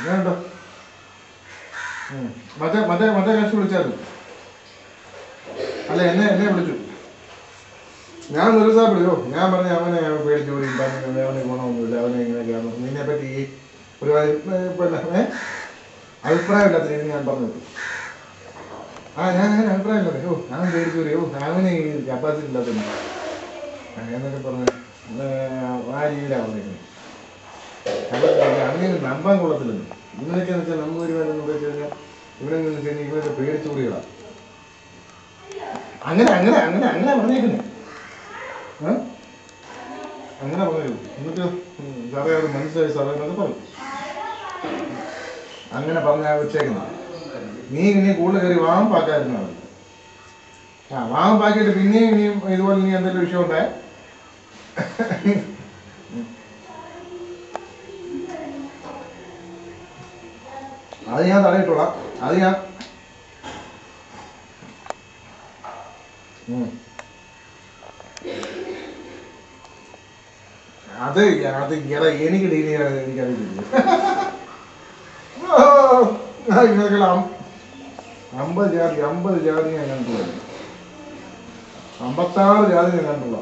ഞാനുണ്ടോ ഉം. മറ്റേ മറ്റേ മറ്റേ കക്ഷി വിളിച്ചായിരുന്നു അല്ല എന്നെ എന്നെ വിളിച്ചു ഞാൻ നിരുത്സാഹപ്പെടുത്തോ ഞാൻ പറഞ്ഞു അവനെ പേടിച്ചു കൂടി അവനെ ഗുണമൊന്നുമില്ല അവനെ ഇങ്ങനെയൊക്കെയാണ് നിന്നെ പറ്റി ഈ ഒരു പിന്നെ ഏ അഭിപ്രായമില്ലാത്ത രീതി ഞാൻ പറഞ്ഞു ആ ഞാൻ അങ്ങനെ അഭിപ്രായമില്ല ഓ അവൻ പേടിച്ചു കൂടി ഓ അവന് ഈ കപ്പാസിറ്റി ഇല്ലാത്തതുണ്ട് എന്നൊക്കെ പറഞ്ഞു ഏ, ആ രീതിയിലാണ് പറഞ്ഞിരിക്കുന്നത് അപ്പൊ അങ്ങനെ നമ്പാൻ കൊള്ളത്തില്ലെന്ന് ഇവനൊക്കെ എന്ന് വെച്ചാൽ നമ്മൾ ഒരു എന്ന് വെച്ച് കഴിഞ്ഞാൽ ഇവനെന്ന് വെച്ച് കഴിഞ്ഞാൽ ഇവരൊക്കെ പേടിച്ചു കൂടികളാണ് അങ്ങനെ അങ്ങനെ അങ്ങനെ അങ്ങനെ പറഞ്ഞേക്കുന്നേ ഏ? അങ്ങനെ പറഞ്ഞു എന്നിട്ട് ഉം, സാറേ അത് മനസ്സിലായി സാറേ എന്നൊക്കെ പറഞ്ഞു അങ്ങനെ പറഞ്ഞ വെച്ചേക്കുന്നത് നീ ഇനി കൂടുതൽ കയറി വാങ്ങാൻ പാക്കായിരുന്നാണ് ആ വാങ്ങാൻ പാക്കിയിട്ട് പിന്നെയും ഇനിയും ഇതുപോലെ നീ എന്തെങ്കിലും വിഷയം ഉണ്ടായ അത് ഞാൻ തടയിട്ടോളാം അത് ഞാൻ ഉം. അത് അത് എടാ എനിക്ക് ഡീൽ ചെയ്യാൻ എനിക്കറിയില്ല ഇങ്ങനെയൊക്കെല്ലാം അമ്പത് ജാതി അമ്പത് ജാതി ഞാൻ കണ്ടുള്ള അമ്പത്താറ് ജാതി ഞാൻ കണ്ടുള്ള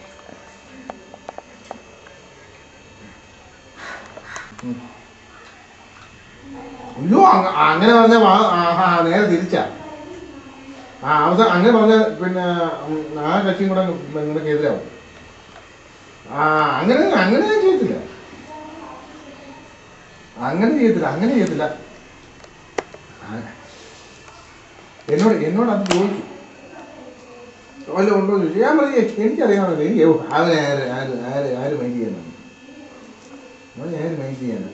അയ്യോ അങ്ങ- അങ്ങനെ പറഞ്ഞ വാ- ആ, ആ, നേരെ തിരിച്ചാ ആ അവസാനം അങ്ങനെ പറഞ്ഞ പിന്നെ ഉം, ആ കക്ഷിയും കൂടെ നിങ്ങൾക്ക് എതിരാവും ആ അങ്ങനെ അങ്ങനെ ഞാൻ ചെയ്യത്തില്ല അങ്ങനെ ചെയ്യത്തില്ല അങ്ങനെ ചെയ്യത്തില്ല ആ, എന്നോട് എന്നോട് അത് ചോദിച്ചു വല്ല ഉണ്ടോ എന്ന് ചോദിച്ചു ഞാൻ പറഞ്ഞു എനിക്കറിയാമല്ലോ എനിക്ക് ഓ, അവനെ ആര് ആര് ആര് ആര് മൈൻഡ് ചെയ്യാനാണ് അവനെ ആര് മൈൻഡ് ചെയ്യാനാണ്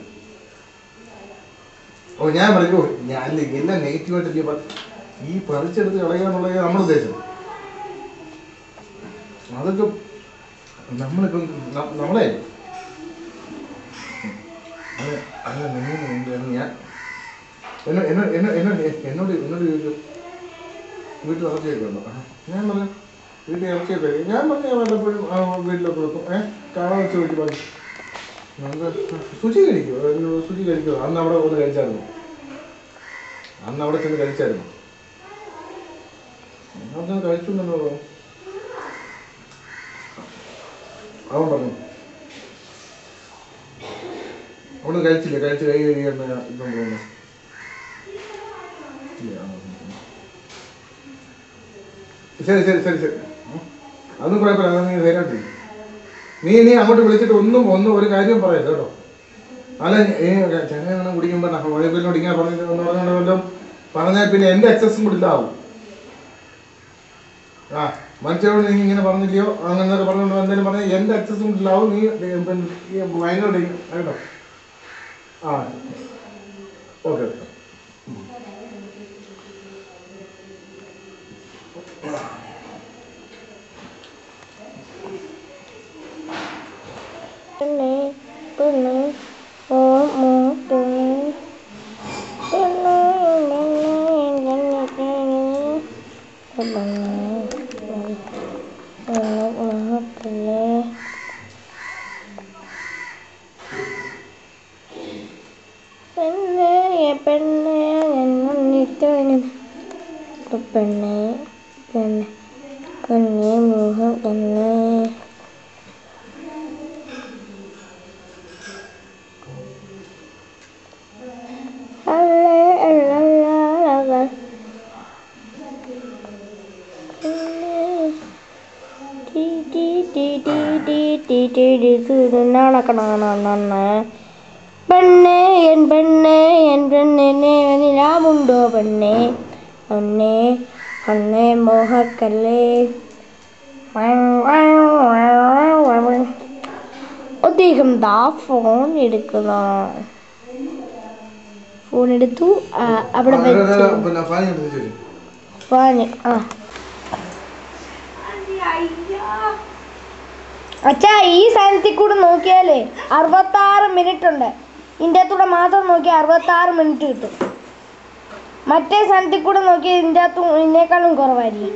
ഓ ഞാൻ പറഞ്ഞു ഓ, ഞാൻ അല്ല എല്ലാം നെഗറ്റീവായിട്ട് ചെയ്യുമ്പോൾ ഈ പറിച്ചെടുത്ത് കളയുക എന്നുള്ളത് നമ്മുടെ ഉദ്ദേശം അതൊക്കെ നമ്മളിപ്പം ന- നമ്മളെ അത് അല്ല നിങ്ങൾ എന്താണ് ഞാൻ എന്നോട് എന്നോട് എന്നോട് എന്നോട് എന്നോട് എന്നോട് ചോദിച്ചു വീട്ടിൽ ഇറച്ചിയൊക്കെ ഉണ്ടോ ആ, ഞാൻ പറഞ്ഞു വീട്ടിൽ ഇറച്ചിയൊക്കെ ഇല്ല. ഞാൻ പറഞ്ഞു ഞാൻ വല്ലപ്പോഴും ആ, വീട്ടിലൊക്കെ വെക്കും ഏഹ് കാണാൻ വെച്ച് വീട്ടിൽ പറഞ്ഞു നമുക്ക് സുചി കഴിക്കുമോ എന്നോട് സുചി കഴിക്കുമോ അന്ന് അവിടെ ഒന്ന് കഴിച്ചായിരുന്നു അന്ന് അവിടെ ചെന്ന് കഴിച്ചായിരുന്നു അവിടെ കഴിച്ചു എന്നുള്ളതോ അവൻ പറഞ്ഞു അവിടെ കഴിച്ചില്ല കഴിച്ച് കൈ കഴിയുന്ന ഇതും തോന്നുന്നു ഇല്ല, ആ, ഉം, ഉം. ശരി ശരി ശരി ശരി ഉം. അതൊന്നും കുഴപ്പമില്ല അതൊന്നും നീ ധൈര്യമായിട്ട് ഇരി. നീ നീ അങ്ങോട്ട് വിളിച്ചിട്ട് ഒന്നും ഒന്നും ഒരു കാര്യം പറയരുത് കേട്ടോ അല്ല ഈ ചെങ്ങനെ കുടിക്കുമ്പോൾ വഴിപ്പിലോട് ഇങ്ങനെ പറഞ്ഞിട്ട് എന്ന് പറഞ്ഞുകൊണ്ട് വല്ലതും പറഞ്ഞാൽ പിന്നെ എൻ്റെ എക്സസും കൂടി ഇതാവും ആ മനുഷ്യരോട് നീ ഇങ്ങനെ പറഞ്ഞില്ലയോ അങ്ങനെയൊക്കെ പറഞ്ഞുകൊണ്ട് എന്തെങ്കിലും പറഞ്ഞാൽ എൻ്റെ എക്സസും കൂടി ഇല്ലാവും നീ പിന്നെ ഭയങ്കര കേട്ടോ ആ ഓക്കെ പെണ്ണേ പെണ്ണേ ഓ മോ പെണ്ണേ പെണ്ണേ പെണ്ണേ പെണ്ണേ പെണ്ണേ പെണ്ണേ പെണ്ണേ പെണ്ണേ എന്നിട്ടനും പെണ്ണേ പെണ്ണേ പെണ്ണേ മോഹം പെണ്ണേ പെണ്ണേ എൻ പെണ്ണേ എൻ പെണ്ണെ നിലാമുണ്ടോ പെണ്ണേ പെണ്ണേ പെണ്ണേ മോഹക്കല്ലേ അദ്ദേഹം ദാ ഫോൺ എടുക്കുന്നു ഫോൺ എടുത്തു ആ, അവിടെ വെച്ചു പിന്നെ ഫാൻ എടുത്ത് ശരി ഫാന് ആ അച്ഛാ ഈ സാധനത്തിൽ കൂടെ നോക്കിയാലേ അറുപത്താറ് മിനിറ്റ് ഉണ്ട് ഇതിൻ്റെ അകത്തൂടെ മാത്രം നോക്കിയാൽ അറുപത്താറ് മിനിറ്റ് കിട്ടും മറ്റേ സാധനത്തിൽ കൂടെ നോക്കിയാൽ ഇതിൻ്റെ അകത്തും ഇതിനേക്കാളും കുറവായിരിക്കും